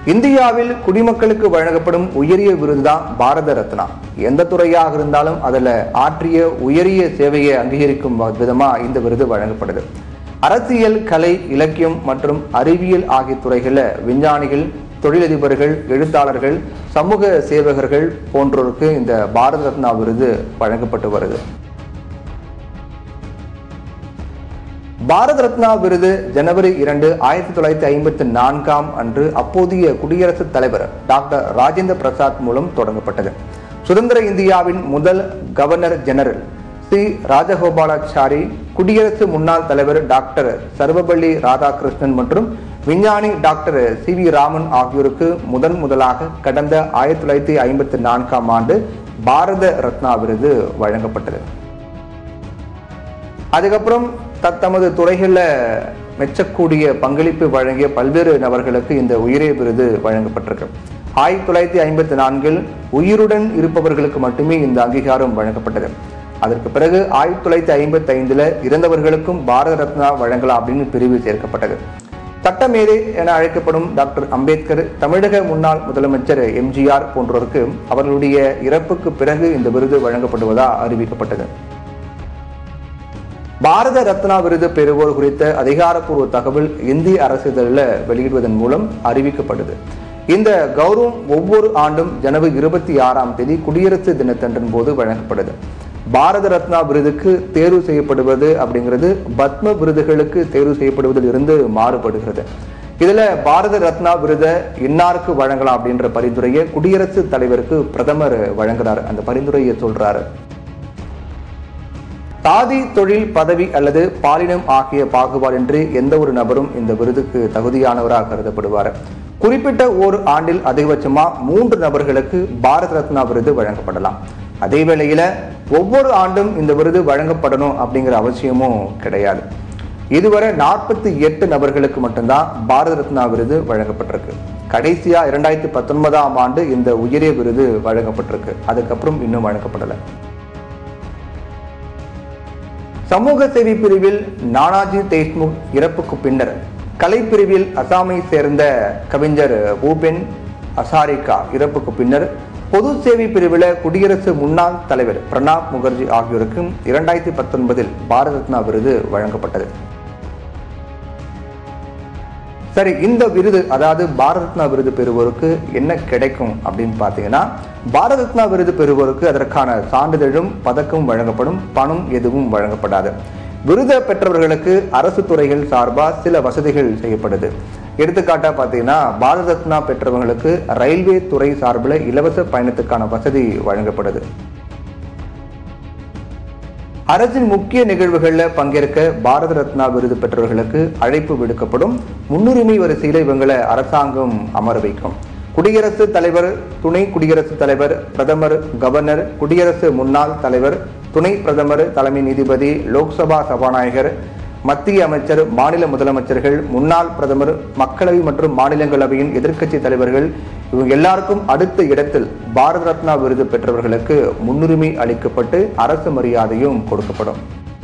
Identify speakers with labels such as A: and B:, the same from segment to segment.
A: இந்தியாவில் குடிமக்களுக்கு வழங்கப்படும் உயரிய விருது தான் பாரத ரத்னா எந்த துறையாக இருந்தாலும் அதில் ஆற்றிய உயரிய சேவையை அங்கீகரிக்கும் விதமா இந்த விருது வழங்கப்படுது அரசியல் கலை இலக்கியம் மற்றும் அறிவியல் ஆகிய துறைகளில் விஞ்ஞானிகள் தொழிலதிபர்கள் எழுத்தாளர்கள் சமூக சேவகர்கள் போன்றோருக்கு இந்த பாரத ரத்னா விருது வழங்கப்பட்டு வருது பாரத ரத்னா விருது ஜனவரி இரண்டு ஆயிரத்தி தொள்ளாயிரத்தி ஐம்பத்தி நான்காம் அன்று அப்போதைய குடியரசுத் தலைவர் டாக்டர் ராஜேந்திர பிரசாத் மூலம் தொடங்கப்பட்டது சுதந்திர இந்தியாவின் முதல் கவர்னர் ஜெனரல் சி ராஜகோபாலாச்சாரி குடியரசு முன்னாள் தலைவர் டாக்டர் சர்வபள்ளி ராதாகிருஷ்ணன் மற்றும் விஞ்ஞானி டாக்டர் சி வி ராமன் ஆகியோருக்கு முதன் முதலாக கடந்த ஆயிரத்தி தொள்ளாயிரத்தி ஐம்பத்தி நான்காம் ஆண்டு பாரத ரத்னா விருது வழங்கப்பட்டது அதுக்கப்புறம் தத்தமது துறைகளில் மெச்சக்கூடிய பங்களிப்பு வழங்கிய பல்வேறு நபர்களுக்கு இந்த உயரிய விருது வழங்கப்பட்டிருக்கு ஆயிரத்தி தொள்ளாயிரத்தி ஐம்பத்தி நான்கில் உயிருடன் இருப்பவர்களுக்கு மட்டுமே இந்த அங்கீகாரம் வழங்கப்பட்டது அதற்கு பிறகு ஆயிரத்தி தொள்ளாயிரத்தி ஐம்பத்தி ஐந்துல இறந்தவர்களுக்கும் பாரத ரத்னா வழங்கலாம் அப்படின்னு பிரிவு சேர்க்கப்பட்டது சட்டமேதை என அழைக்கப்படும் டாக்டர் அம்பேத்கர் தமிழக முன்னாள் முதலமைச்சர் எம்ஜிஆர் போன்றோருக்கு அவர்களுடைய இறப்புக்கு பிறகு இந்த விருது வழங்கப்படுவதா அறிவிக்கப்பட்டது பாரத ரத்னா விருது பெறுவோர் குறித்த அதிகாரப்பூர்வ தகவல் இந்திய அரசிதழில் வெளியிடுவதன் மூலம் அறிவிக்கப்படுது இந்த கௌரவம் ஒவ்வொரு ஆண்டும் ஜனவரி இருபத்தி ஆறாம் தேதி குடியரசு தினத்தன்றின் போது வழங்கப்படுது பாரத ரத்னா விருதுக்கு தேர்வு செய்யப்படுவது அப்படிங்கிறது பத்ம விருதுகளுக்கு தேர்வு செய்யப்படுவதில் இருந்து மாறுபடுகிறது இதுல பாரத ரத்னா விருதை இன்னாருக்கு வழங்கலாம் அப்படின்ற பரிந்துரையை குடியரசுத் தலைவருக்கு பிரதமர் வழங்குறாரு அந்த பரிந்துரையை சொல்றாரு சாதி தொழில் பதவி அல்லது பாலினம் ஆகிய பாகுபாடின்றி எந்த ஒரு நபரும் இந்த விருதுக்கு தகுதியானவராக கருதப்படுவார் குறிப்பிட்ட ஓர் ஆண்டில் அதிகபட்சமா மூன்று நபர்களுக்கு பாரத ரத்னா விருது வழங்கப்படலாம் அதே வேளையில ஒவ்வொரு ஆண்டும் இந்த விருது வழங்கப்படணும் அப்படிங்கிற அவசியமும் கிடையாது இதுவரை நாற்பத்தி எட்டு நபர்களுக்கு மட்டும்தான் பாரத ரத்னா விருது வழங்கப்பட்டிருக்கு கடைசியா இரண்டாயிரத்தி பத்தொன்பதாம் ஆண்டு இந்த உயரிய விருது வழங்கப்பட்டிருக்கு அதுக்கப்புறம் இன்னும் வழங்கப்படலை சமூக சேவை பிரிவில் நானாஜி தேஷ்முக் இறப்புக்கு பின்னர் கலைப்பிரிவில் அசாமை சேர்ந்த கவிஞர் பூபென் அசாரிகா இறப்புக்கு பின்னர் பொது சேவை பிரிவில் குடியரசு முன்னாள் தலைவர் பிரணாப் முகர்ஜி ஆகியோருக்கும் இரண்டாயிரத்தி பத்தொன்பதில் பாரத ரத்னா விருது வழங்கப்பட்டது சரி இந்த விருது அதாவது பாரத ரத்னா விருது பெறுவோருக்கு என்ன கிடைக்கும் அப்படின்னு பார்த்தீங்கன்னா பாரத ரத்னா விருது பெறுவோருக்கு அதற்கான சான்றிதழும் பதக்கம் வழங்கப்படும் பணம் எதுவும் வழங்கப்படாது விருதை பெற்றவர்களுக்கு அரசு துறைகள் சார்பாக சில வசதிகள் செய்யப்படுது எடுத்துக்காட்டா பார்த்தீங்கன்னா பாரத ரத்னா பெற்றவங்களுக்கு ரயில்வே துறை சார்பில் இலவச பயணத்துக்கான வசதி வழங்கப்படுது அரசின் முக்கிய நிகழ்வுகளில் பங்கேற்க பாரத ரத்னா விருது பெற்றவர்களுக்கு அழைப்பு விடுக்கப்படும் முன்னுரிமை வரிசையில் இவங்களை அரசாங்கம் அமர வைக்கும் குடியரசுத் தலைவர் துணை குடியரசுத் தலைவர் பிரதமர் கவர்னர் குடியரசு முன்னாள் தலைவர் துணை பிரதமர் தலைமை நீதிபதி லோக்சபா சபாநாயகர் மத்திய அமைச்சர் மாநில முதலமைச்சர்கள் முன்னாள் பிரதமர் மக்களவை மற்றும் மாநிலங்களவையின் எதிர்க்கட்சி தலைவர்கள் இவங்க எல்லாருக்கும் அடுத்த இடத்தில் பாரத ரத்னா விருது பெற்றவர்களுக்கு முன்னுரிமை அளிக்கப்பட்டு அரசு மரியாதையும் கொடுக்கப்படும்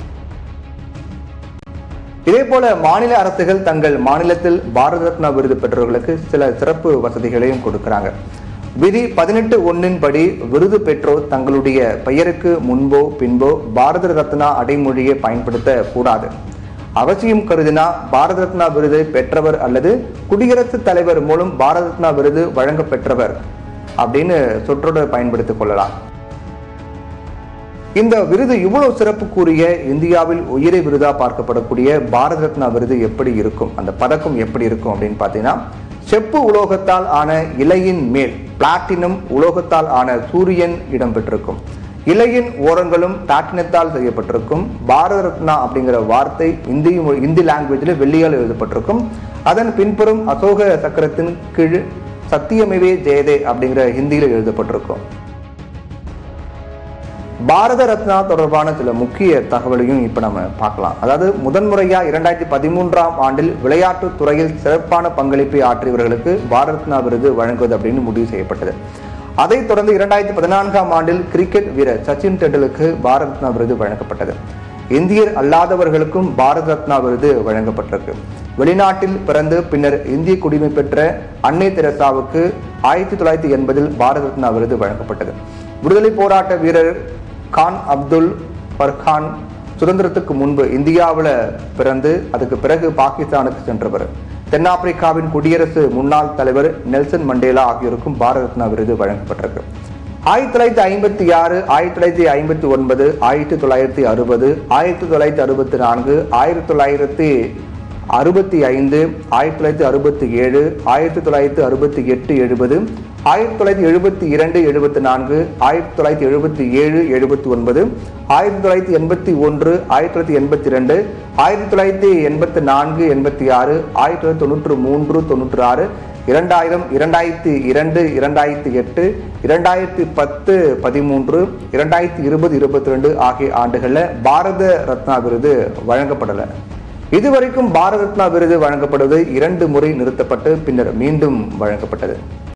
A: இதே போல மாநில அரசுகள் தங்கள் மாநிலத்தில் பாரத ரத்னா விருது பெற்றவர்களுக்கு சில சிறப்பு வசதிகளையும் கொடுக்கிறாங்க விதி பதினெட்டு ஒன்னின் படி விருது பெற்றோர் தங்களுடைய பெயருக்கு முன்போ பின்போ பாரத ரத்னா அடைமொழியை பயன்படுத்த கூடாது அவசியம் கருதினா பாரத ரத்னா விருது பெற்றவர் அல்லது குடியரசுத் தலைவர் மூலம் பாரத ரத்னா விருது வழங்க பெற்றவர் அப்படின்னு சொற்றொடர் பயன்படுத்திக் கொள்ளலாம் இந்த விருது இவ்வளவு சிறப்புக்குரிய இந்தியாவில் உயரிய விருதா பார்க்கப்படக்கூடிய பாரத ரத்னா விருது எப்படி இருக்கும் அந்த பதக்கம் எப்படி இருக்கும் அப்படின்னு பார்த்தீங்கன்னா செப்பு உலோகத்தால் ஆன இலையின் மேல் பிளாட்டினம் உலோகத்தால் ஆன சூரியன் இடம்பெற்றிருக்கும் இலையின் ஓரங்களும் பிளாட்டினத்தால் செய்யப்பட்டிருக்கும் பாரத ரத்னா அப்படிங்கிற வார்த்தை இந்தி மொழி இந்தி லாங்குவேஜில் வெள்ளியால் எழுதப்பட்டிருக்கும் அதன் பின்புறம் அசோக சக்கரத்தின் கீழ் சத்தியமேவே ஜெயதே அப்படிங்கிற ஹிந்தியில் எழுதப்பட்டிருக்கும் பாரத ரத்னா தொடர்பான சில முக்கிய தகவலையும் இப்ப நம்ம பார்க்கலாம் அதாவது முதன்முறையா இரண்டாயிரத்தி பதிமூன்றாம் ஆண்டில் விளையாட்டு துறையில் சிறப்பான பங்களிப்பை ஆற்றியவர்களுக்கு பாரத ரத்னா விருது வழங்குவது அப்படின்னு முடிவு செய்யப்பட்டது அதைத் தொடர்ந்து இரண்டாயிரத்தி பதினான்காம் ஆண்டில் கிரிக்கெட் வீரர் சச்சின் டெண்டுலுக்கு பாரத ரத்னா விருது வழங்கப்பட்டது இந்தியர் அல்லாதவர்களுக்கும் பாரத ரத்னா விருது வழங்கப்பட்டிருக்கு வெளிநாட்டில் பிறந்து பின்னர் இந்திய குடிமை பெற்ற அன்னை தெரசாவுக்கு ஆயிரத்தி தொள்ளாயிரத்தி எண்பதில் பாரத ரத்னா விருது வழங்கப்பட்டது விடுதலை போராட்ட வீரர் கான் அப்துல் ஃபர்கான் சுதந்திரத்துக்கு முன்பு இந்தியாவில் பிறந்து அதுக்கு பிறகு பாகிஸ்தானுக்கு சென்றவர் தென்னாப்பிரிக்காவின் குடியரசு முன்னாள் தலைவர் நெல்சன் மண்டேலா ஆகியோருக்கும் பாரத ரத்னா விருது வழங்கப்பட்டிருக்கு ஆயிரத்தி தொள்ளாயிரத்தி ஐம்பத்தி ஆறு ஆயிரத்தி தொள்ளாயிரத்தி ஐம்பத்தி ஒன்பது ஆயிரத்தி தொள்ளாயிரத்தி அறுபது ஆயிரத்தி தொள்ளாயிரத்தி அறுபத்தி நான்கு ஆயிரத்தி தொள்ளாயிரத்தி அறுபத்தி ஐந்து ஆயிரத்தி தொள்ளாயிரத்தி அறுபத்தி ஏழு ஆயிரத்தி தொள்ளாயிரத்தி அறுபத்தி எட்டு எழுபது ஆயிரத்தி தொள்ளாயிரத்தி எழுபத்தி இரண்டு எழுபத்தி நான்கு ஆயிரத்தி தொள்ளாயிரத்தி எழுபத்தி ஏழு எழுபத்தி ஒன்பது ஆயிரத்தி தொள்ளாயிரத்தி எண்பத்தி ஒன்று ஆயிரத்தி தொள்ளாயிரத்தி எண்பத்தி ரெண்டு ஆயிரத்தி தொள்ளாயிரத்தி எண்பத்தி நான்கு எண்பத்தி ஆறு ஆயிரத்தி தொள்ளாயிரத்தி தொண்ணூற்று மூன்று தொண்ணூற்று ஆறு இரண்டாயிரம் இரண்டாயிரத்தி இரண்டு இரண்டாயிரத்தி எட்டு இரண்டாயிரத்தி பத்து பதிமூன்று இரண்டாயிரத்தி இருபது இருபத்தி ரெண்டு ஆகிய ஆண்டுகளில் பாரத ரத்னா விருது வழங்கப்படலை இதுவரைக்கும் பாரத ரத்னா விருது வழங்கப்படுவது இரண்டு முறை நிறுத்தப்பட்டு பின்னர் மீண்டும் வழங்கப்பட்டது